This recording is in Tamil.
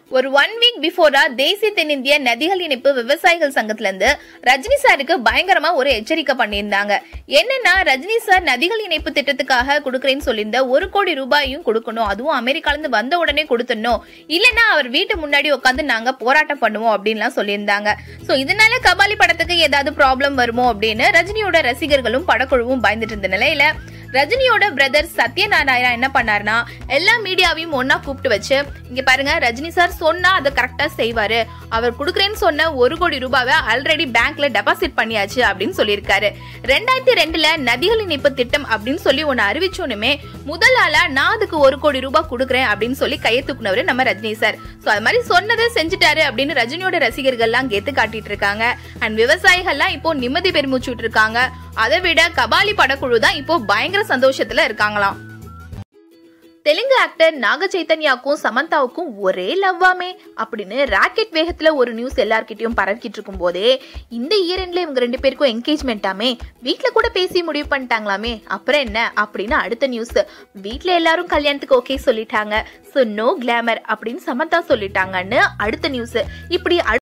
ஒரு ஒன் வீக் பிஃபோரா தேசிய தென்னிந்திய நதிகள் இணைப்பு விவசாயிகள் சங்கத்துல இருந்து ரஜினி சாருக்கு பயங்கரமா ஒரு எச்சரிக்கை பண்ணியிருந்தாங்க என்னன்னா ரஜினி சார் நதிகள் இணைப்பு திட்டத்துக்காக கொடுக்குறேன்னு சொல்லியிருந்த ஒரு கோடி ரூபாயும் கொடுக்கணும் அதுவும் அமெரிக்கால இருந்து வந்த உடனே கொடுத்துடணும் இல்லைன்னா அவர் வீட்டு முன்னாடி உட்காந்து நாங்க போராட்டம் பண்ணுவோம் அப்படின்லாம் சொல்லியிருந்தாங்க சோ இதனால கபாலி படத்துக்கு ஏதாவது ப்ராப்ளம் வருமோ அப்படின்னு ரஜினியோட ரசிகர்களும் படக்குழுவும் பயந்துட்டு இருந்த நிலையில ரஜினியோட பிரதர் சத்யநாராயணா என்ன பண்ணாருன்னா எல்லா மீடியாவையும் ஒன்னா கூப்பிட்டு வச்சு இங்க பாருங்க ரஜினி சார் சொன்னா அதை கரெக்டா செய்வாரு அவர் கொடுக்குறேன்னு சொன்ன ஒரு கோடி ரூபாவை ஆல்ரெடி பேங்க்ல டெபாசிட் பண்ணியாச்சு அப்படின்னு சொல்லியிருக்காரு ரெண்டாயிரத்தி ரெண்டுல நதிகள் இணைப்பு திட்டம் அப்படின்னு சொல்லி ஒன்னு அறிவிச்சோனுமே முதல் ஆளா நான் அதுக்கு ஒரு கோடி ரூபாய் கொடுக்குறேன் அப்படின்னு சொல்லி கையை தூக்குனவரு நம்ம ரஜினி சார் சோ அது மாதிரி சொன்னதை செஞ்சுட்டாரு அப்படின்னு ரஜினியோட ரசிகர்கள்லாம் கெத்து காட்டிட்டு இருக்காங்க அண்ட் விவசாயிகள்லாம் இப்போ நிம்மதி பெருமூச்சு விட்டு இருக்காங்க அதை விட கபாலி படக்குழு தான் இப்போ பயங்கர சந்தோஷத்துல இருக்காங்களாம் தெலுங்கு ஆக்டர் நாக சைத்தன்யாவுக்கும் சமந்தாவுக்கும் ஒரே லவ்வாமே அப்படின்னு ராக்கெட் வேகத்துல ஒரு நியூஸ் எல்லார்கிட்டயும் பரவிக்கிட்டு இருக்கும் போதே இந்த இயரெண்ட்ல இவங்க ரெண்டு பேருக்கும் என்கேஜ்மெண்ட்டாமே வீட்ல கூட பேசி முடிவு பண்ணிட்டாங்களாமே அப்புறம் என்ன அப்படின்னு அடுத்த நியூஸ் வீட்ல எல்லாரும் கல்யாணத்துக்கு ஓகே சொல்லிட்டாங்க ஸோ நோ கிளாமர் அப்படின்னு சமந்தா சொல்லிட்டாங்கன்னு அடுத்த நியூஸ் இப்படி